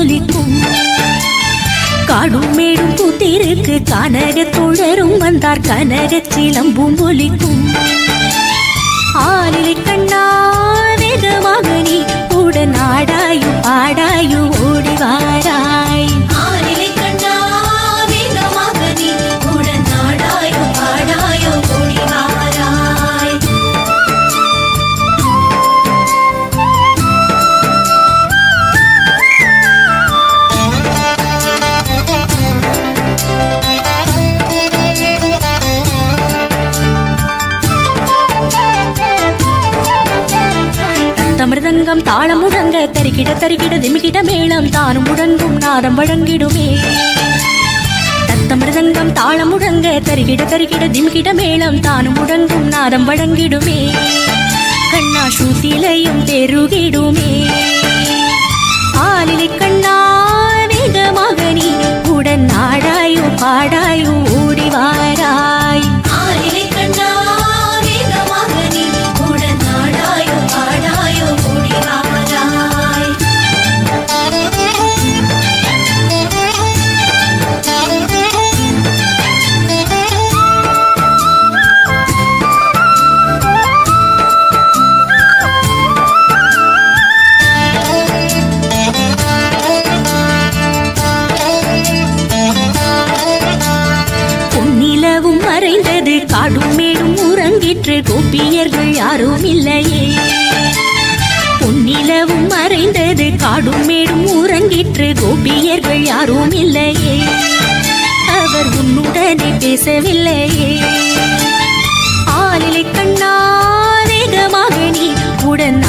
ஒலிக்கும் காடும் மேடும் பூத்திருக்கு கனக தோழரும் வந்தார் கனக சிலம்பும் ஒலிக்கும் ஆளிலை கண்ணா வேகமாக நீ உடன் ஆடாயு ஆடாயு ஓடி வாராய் ஆளிலை கண்ணா வேகமாக நீ உடன் ஆடாயு ஆடாயு ஓடி வாராய் தமிர்தங்கம் தாளம் முழங்க தரிக்கிட தரிக்கிட திமிக்கிட மேளம் தானும் முழங்கும் நாதம் வழங்கிடுமே தத்தமிருதங்கம் தாளம் முழங்க தரிகிட தரிகிட திமிக்கிட மேளம் தானும் முழங்கும் நாதம் வழங்கிடுமே கண்ணா சூத்திலையும் தெருகிடுமே ஆலிலை கண்ணா வேகமாக நீ உடன் ஆடாயோ பாடாயோ ஓடி வாராய் ஆலிலை கண்ணா வேகமாக நீ உடன் ஆடாயோ பாடாயோ ஓடி வாராய் பொன்னிலவும் மறைந்தது காடும் மேடும் உறங்கிற்று கோபியர்கள் யாரும் இல்லையே பொன்னிலவும் மறைந்தது காடும் மேடும் உறங்கிற்று கோபியர்கள் யாரும் இல்லையே அவர் உன்னுடனே பேசவில்லையே ஆளிலை கண்ணா வேகமாக நீ உடன்